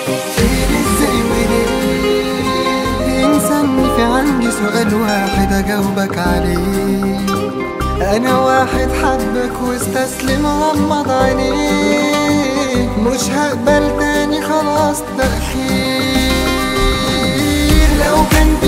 فين ازاي وليه انسان في عندي سؤال واحد اجاوبك عليه انا واحد حبك واستسلم غمض عينيه مش هقبل تاني خلاص تأخير لو كان